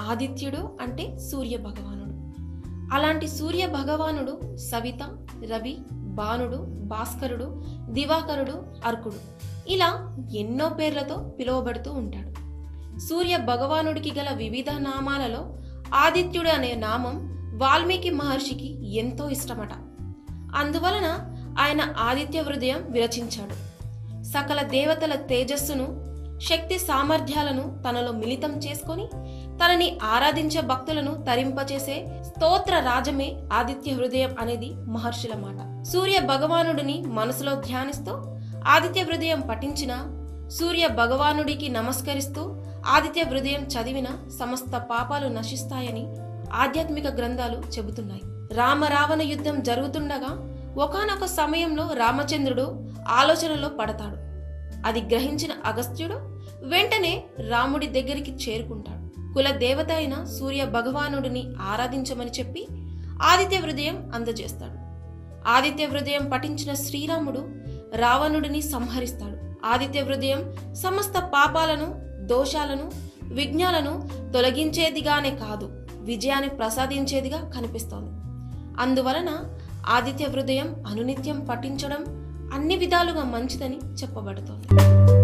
ఆదిత్యుడు అంటే సూర్య భగవానుడు అలాంటి సూర్య భగవానుడు సవిత రవి బాణుడు భాస్కరుడు దివాకరుడు అర్కుడు ఇలా ఎన్నో పేర్లతో పిలువబడుతూ ఉంటాడు సూర్య భగవానుడికి గల వివిధ నామాలలో ఆదిత్యుడు అనే నామం వాల్మీకి మహర్షికి ఎంతో ఇష్టమట అందువలన ఆయన ఆదిత్య హృదయం విరచించాడు సకల దేవతల తేజస్సును శక్తి సామర్థ్యాలను తనలో మిళితం చేసుకొని తనని ఆరాధించే భక్తులను తరింపచేసే స్తోత్ర రాజమే ఆదిత్య హృదయం అనేది మహర్షుల మాట సూర్య భగవానుడిని మనసులో ధ్యానిస్తూ ఆదిత్య హృదయం పఠించిన సూర్య భగవానుడికి నమస్కరిస్తూ ఆదిత్య హృదయం చదివిన సమస్త పాపాలు నశిస్తాయని ఆధ్యాత్మిక గ్రంథాలు చెబుతున్నాయి రామరావణ యుద్ధం జరుగుతుండగా ఒకానొక సమయంలో రామచంద్రుడు ఆలోచనలో పడతాడు అది గ్రహించిన అగస్త్యుడు వెంటనే రాముడి దగ్గరికి చేరుకుంటాడు కుల దేవత అయిన సూర్య భగవానుడిని ఆరాధించమని చెప్పి ఆదిత్య హృదయం అందజేస్తాడు ఆదిత్య హృదయం పఠించిన శ్రీరాముడు రావణుడిని సంహరిస్తాడు ఆదిత్య హృదయం సమస్త పాపాలను దోషాలను విఘ్నాలను తొలగించేదిగానే కాదు విజయాన్ని ప్రసాదించేదిగా కనిపిస్తోంది అందువలన ఆదిత్య హృదయం అనునిత్యం పఠించడం అన్ని విధాలుగా మంచిదని చెప్పబడుతోంది